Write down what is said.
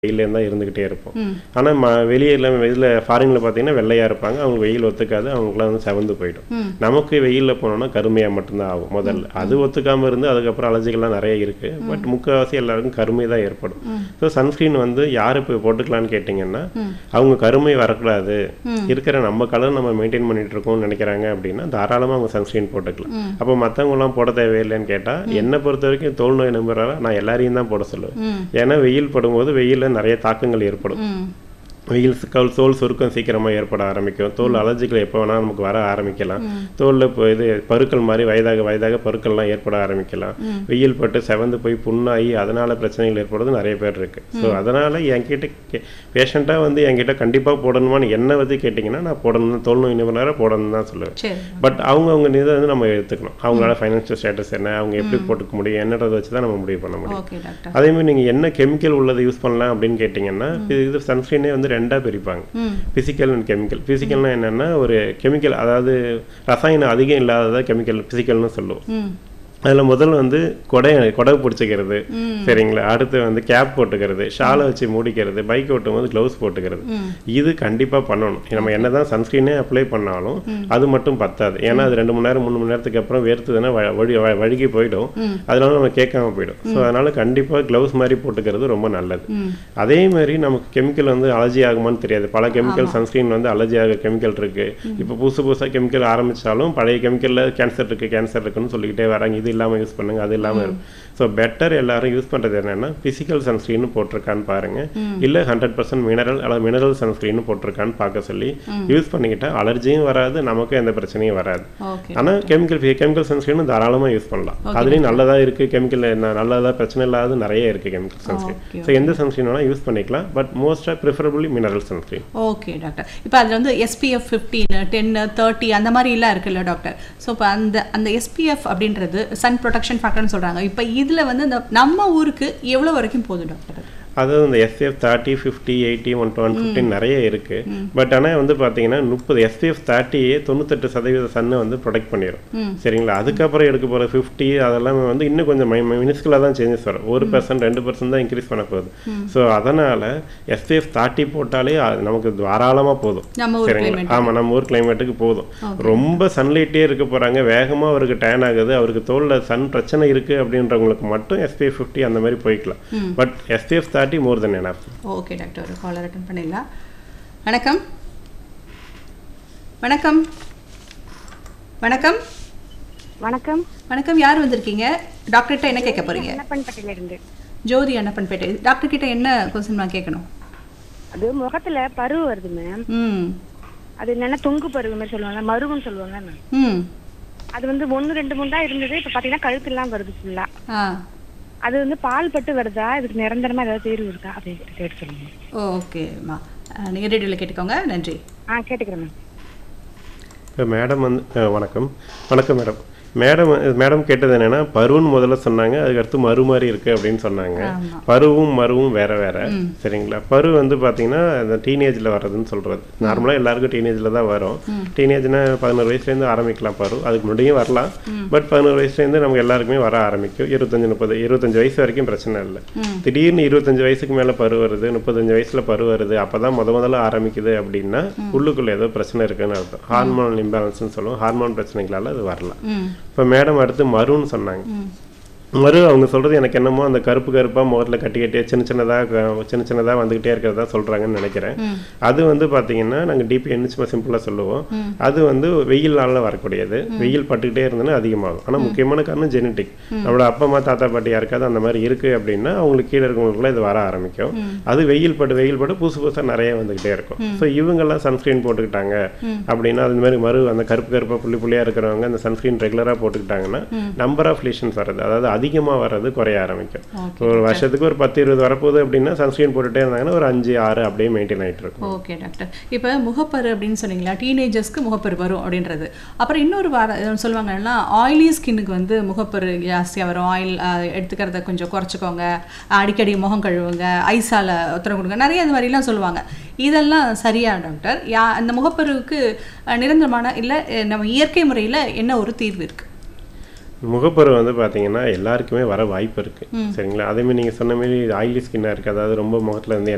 வெயில்ல தான் இருந்துக்கிட்டே இருப்போம் ஆனால் ம வெளியில் இதில் ஃபாரினில் பார்த்தீங்கன்னா வெள்ளையாக இருப்பாங்க அவங்களுக்கு வெயில் ஒத்துக்காது அவங்களுக்குலாம் வந்து செவந்து போயிடும் நமக்கு வெயிலில் போனோம்னா கருமையாக மட்டும்தான் ஆகும் முதல்ல அது ஒத்துக்காமல் இருந்து அதுக்கப்புறம் அலர்ஜிகள்லாம் நிறைய இருக்குது பட் முக்கால்வாசி எல்லாருக்கும் கருமை தான் ஏற்படும் ஸோ சன்ஸ்க்ரீன் வந்து யார் இப்போ போட்டுக்கலான்னு கேட்டிங்கன்னா அவங்க கருமை வரக்கூடாது இருக்கிற நம்ம கலர் நம்ம மெயின்டைன் பண்ணிட்டு இருக்கோம்னு நினைக்கிறாங்க அப்படின்னா தாராளமாக அவங்க சன்ஸ்க்ரீன் போட்டுக்கலாம் அப்போ மற்றவங்களாம் போட தேவையில்லைன்னு கேட்டால் என்னை பொறுத்த வரைக்கும் தோல் நோய் நம்புறாரா நான் எல்லாரையும் தான் போட சொல்லுவேன் ஏன்னா வெயில் படும்போது வெயிலில் நிறைய தாக்கங்கள் ஏற்படும் வெயில் சிக்கல் தோல் சுருக்கம் சீக்கிரமாக ஏற்பட ஆரம்பிக்கும் தோல் அலர்ஜிகள் எப்போ வேணால் நமக்கு வர ஆரம்பிக்கலாம் தோலில் இப்போ இது பருக்கள் மாதிரி வயதாக வயதாக பருக்கள்லாம் ஏற்பட ஆரம்பிக்கலாம் வெயில் பட்டு செவந்து போய் புண்ணாகி அதனால பிரச்சனைகள் ஏற்படுறது நிறைய பேர் இருக்கு ஸோ அதனால என்கிட்ட பேஷண்ட்டாக வந்து என்கிட்ட கண்டிப்பாக போடணுமான்னு என்ன வந்து கேட்டிங்கன்னா நான் போடணும் தோல் நோய் நிபுணராக போடணும்னு தான் சொல்லுவேன் சரி பட் அவங்க அவங்க இதை வந்து நம்ம எடுத்துக்கணும் அவங்களால ஃபைனான்ஷியல் ஸ்டேட்டஸ் என்ன அவங்க எப்படி போட்டுக்க முடியும் என்னன்றதை வச்சு தான் நம்ம முடிவு பண்ண முடியும் ஓகே டாக்டர் அதே மாதிரி நீங்கள் என்ன கெமிக்கல் உள்ளதை யூஸ் பண்ணலாம் அப்படின்னு கேட்டிங்கன்னா இது- இது சன்ஸ்க்ரீனே வந்து ரெண்டாக பிரிப்பாங்க ம் ஃபிசிக்கல் அண்ட் கெமிக்கல் ஃபிசிக்கல்னா என்னென்னா ஒரு கெமிக்கல் அதாவது ரசாயனம் அதிகம் இல்லாததா கெமிக்கல் ஃபிசிக்கல்னு சொல்லுவோம் ம் அதில் முதல்ல வந்து கொடை கொடை பிடிச்சிக்கிறது சரிங்களா அடுத்து வந்து கேப் போட்டுக்கிறது ஷாலை வச்சு மூடிக்கிறது பைக் ஓட்டும் போது க்ளவுஸ் போட்டுக்கிறது இது கண்டிப்பாக பண்ணணும் நம்ம என்ன தான் சன்ஸ்க்ரீனே அப்ளை பண்ணாலும் அது மட்டும் பத்தாது ஏன்னா அது ரெண்டு மணி நேரம் மூணு மணி நேரத்துக்கு அப்புறம் வேர்த்துதுன்னா வ- வழி வ- வழுகி போயிடும் அதனால நம்ம கேட்காம போயிடும் ஸோ அதனால கண்டிப்பாக க்ளவுஸ் மாதிரி போட்டுக்கிறது ரொம்ப நல்லது அதே மாதிரி நமக்கு கெமிக்கல் வந்து அலர்ஜி ஆகுமான்னு தெரியாது பல கெமிக்கல் சன்ஸ்க்ரீன் வந்து அலர்ஜி ஆக கெமிக்கல் இருக்கு இப்போ புதுசு புதுசாக கெமிக்கல் ஆரம்பிச்சாலும் பழைய கெமிக்கல்ல கேன்சர் இருக்கு கேன்சர் இருக்குன்னு சொல்லிக்கிட்டே வராங்க இது இல்லாமல் யூஸ் பண்ணுங்க அது இல்லாமல் இருக்கும் ஸோ பெட்டர் எல்லாரும் யூஸ் பண்றது என்னன்னா பிசிக்கல் சன்ஸ்க்ரீன் போட்டிருக்கான்னு பாருங்க இல்ல ஹண்ட்ரட் பர்சன்ட் மினரல் அல்லது மினரல் சன்ஸ்க்ரீன் போட்டிருக்கான்னு பார்க்க சொல்லி யூஸ் பண்ணிக்கிட்டா அலர்ஜியும் வராது நமக்கும் எந்த பிரச்சனையும் வராது ஓகே ஆனா கெமிக்கல் கெமிக்கல் சன்ஸ்க்ரீனும் தாராளமா யூஸ் பண்ணலாம் அதுலயும் நல்லதா இருக்கு கெமிக்கல் நல்லதா பிரச்சனை இல்லாத நிறைய இருக்கு கெமிக்கல் சன்ஸ்க்ரீன் Okay, ஸோ எந்த சன்ஸ்க்ரீன் வேணா யூஸ் பண்ணிக்கலாம் பட் மோஸ்டா preferably mineral sunscreen okay doctor இப்போ அதில் வந்து எஸ்பிஎஃப் ஃபிஃப்டீன் டென்னு தேர்ட்டி அந்த மாதிரிலாம் இருக்குல்ல டாக்டர் ஸோ இப்போ அந்த அந்த எஸ்பிஎஃப் அப்படின்றது சன் ப்ரொடெக்ஷன் ஃபேக்டர்னு சொல்கிறாங்க இப்போ இதில் வந்து இந்த நம்ம ஊருக்கு எவ்வளோ வரைக்கும் போதும் டாக்டர் அதாவது இந்த SPF thirty fifty eighty one one fifteen நிறைய இருக்கு பட் ஆனால் வந்து பார்த்தீங்கன்னா முப்பது எஸ்பிஎஃப் தேர்ட்டியே தொண்ணூத்தெட்டு சதவீத சன்னை வந்து ப்ரொடெக்ட் பண்ணிடும் சரிங்களா அதுக்கப்புறம் எடுக்க போகிற ஃபிஃப்டி அதெல்லாம் வந்து இன்னும் கொஞ்சம் மினிஸ்குலாக தான் சேஞ்சஸ் வரும் ஒரு பர்சன்ட் ரெண்டு பர்சன்ட் தான் இன்க்ரீஸ் பண்ண போகுது ஸோ அதனால எஸ்பிஎஃப் தேர்ட்டி போட்டாலே அது நமக்கு தாராளமாக போதும் நம்ம ஊர் சரிங்களா climate. ஆமாம் நம்ம ஊர் கிளைமேட்டுக்கு போதும் ரொம்ப சன்லைட்டே இருக்க போகிறாங்க வேகமாக அவருக்கு டேன் ஆகுது அவருக்கு தோலில் சன் பிரச்சனை இருக்குது அப்படின்றவங்களுக்கு மட்டும் எஸ்பிஎஃப் ஃபிஃப்டி அந்த மாதிரி போய்க்கலாம் but SPF thirty more then enough okay doctor ஒரு காலர் அட்டன் பண்ணிடலாம் வணக்கம் வணக்கம் வணக்கம் வணக்கம் வணக்கம் யார் வந்திருக்கீங்க டாக்டர்கிட்ட என்ன கேட்க போறீங்க அன்னப்பன்பட்டில இருந்து ஜோதி அன்னப்பன்பேட்டை டாக்டர் கிட்ட என்ன கொஸ்டின் நான் கேட்கணும் அது முகத்துல பருவு வருது மேம் ம் அது என்னன்னா தொங்கு பருவு மாதிரி சொல்லுவாங்க மருவுன்னு சொல்லுவாங்க மேம் ம் அது வந்து ஒண்ணு ரெண்டு மூணு தான் இருந்தது இப்ப பாத்தீங்கன்னா கழுத்துலாம் வருது ஃபுல்லா ஆ அது வந்து பால் பட்டு வருதா இதுக்கு நிரந்தரமா ஏதாவது தீர்வு இருக்கா அதை கேட்டு சொல்லுங்க ஓகேம்மா நீங்கள் ரேடியோவில் கேட்டுக்கோங்க நன்றி ஆ கேட்டுக்கிறேன் மேம் இப்போ மேடம் வந்து அஹ், வணக்கம் வணக்கம் மேடம் மேடம் மேடம் கேட்டது என்னன்னா பருவன் முதல்ல சொன்னாங்க அதுக்கடுத்து மறு மாதிரி இருக்கு அப்படின்னு சொன்னாங்க ஆமா. பருவும் மருவும் வேற வேற சரிங்களா பரு வந்து பார்த்தீங்கன்னா அந்த டீனேஜில் வர்றதுன்னு சொல்றது நார்மலாக எல்லாருக்கும் டீனேஜில் தான் வரும் டீனேஜ்னா பதினோரு வயசுலேருந்து ஆரம்பிக்கலாம் பரு அதுக்கு முன்னாடியும் வரலாம் பட் பதினோரு வயசுலேருந்து நமக்கு எல்லாருக்குமே வர ஆரம்பிக்கும் இருபத்தஞ்சு முப்பது இருபத்தஞ்சு வயசு வரைக்கும் பிரச்சனை இல்லை திடீர்னு இருபத்தஞ்சு வயசுக்கு மேலே பரு வருது முப்பத்தஞ்சு வயசுல பரு வருது அப்பதான் முத முதல்ல ஆரம்பிக்குது அப்படின்னா உள்ளுக்குள்ள ஏதோ பிரச்சனை இருக்குன்னு அர்த்தம் ஹார்மோன் இம்பேலன்ஸ்னு சொல்லுவோம் ஹார்மோன் பிரச்சனைகளால அது வரலாம் ம் இப்போ மேடம் அடுத்து மருன்னு சொன்னாங்க மறு அவங்க சொல்றது எனக்கு என்னமோ அந்த கருப்பு கருப்பா முகத்துல கட்டி கட்டி சின்ன சின்னதா க- சின்ன சின்னதா வந்துகிட்டே இருக்கிறதா சொல்றாங்கன்னு நினைக்கிறேன் அது வந்து பாத்தீங்கன்னா நாங்க டிபி என்ன சிம்பிளா சொல்லுவோம் அது வந்து வெயில்னால வரக்கூடியது வெயில் பட்டுக்கிட்டே இருந்ததுன்னா அதிகமாகும் ஆனா முக்கியமான காரணம் ஜெனட்டிக் நம்மளோட அப்பா அம்மா தாத்தா பாட்டி யாருக்காவது அந்த மாதிரி இருக்கு அப்படின்னா அவங்களுக்கு கீழே இருக்கவங்களுக்குலாம் இது வர ஆரம்பிக்கும் அது வெயில் பட்டு வெயில் பட்டு புதுசு புதுசா நிறைய வந்துகிட்டே இருக்கும் ஸோ இவங்கெல்லாம் சன்ஸ்கிரீன் போட்டுக்கிட்டாங்க அப்படின்னா அது மாதிரி மறு அந்த கருப்பு கருப்பா புள்ளி புள்ளியா இருக்கிறவங்க அந்த சன்ஸ்கிரீன் ரெகுலரா போட்டுக்கிட்டாங்கன்னா நம்பர் ஆஃப் லீஷன்ஸ் வர்றது அதாவது அதிகமா வர்றது குறைய ஆரம்பிக்கும் ஓகே ஒரு வருஷத்துக்கு ஒரு பத்து இருபது வரப்போகுது அப்படின்னா சன்ஸ்கிரீன் போட்டுட்டே இருந்தாங்கன்னா ஒரு அஞ்சு ஆறு அப்படியே மெயின்டைன் ஆயிட்டு இருக்கும் ஓகே டாக்டர் இப்போ முகப்பரு அப்படின்னு சொன்னீங்களா டீனேஜர்ஸ்க்கு முகப்பரு வரும் அப்படின்றது அப்புறம் இன்னொரு வார சொல்லுவாங்கன்னா ஆயிலி ஸ்கின்னுக்கு வந்து முகப்பரு ஜாஸ்தியாக வரும் ஆயில் எடுத்துக்கிறத கொஞ்சம் குறைச்சிக்கோங்க அடிக்கடி முகம் கழுவுங்க ஐஸால உத்தரவு கொடுங்க நிறைய இது மாதிரிலாம் சொல்லுவாங்க இதெல்லாம் சரியா டாக்டர் யா அந்த முகப்பருவுக்கு அஹ், நிரந்தரமான இல்லை நம்ம இயற்கை முறையில் என்ன ஒரு தீர்வு இருக்கு முகப்பரு வந்து பார்த்தீங்கன்னா எல்லாருக்குமே வர வாய்ப்பு இருக்கு சரிங்களா அதே மாதிரி நீங்க சொன்ன மாதிரி ஆயிலி ஸ்கின்னாக இருக்கு அதாவது ரொம்ப முகத்துல இருந்து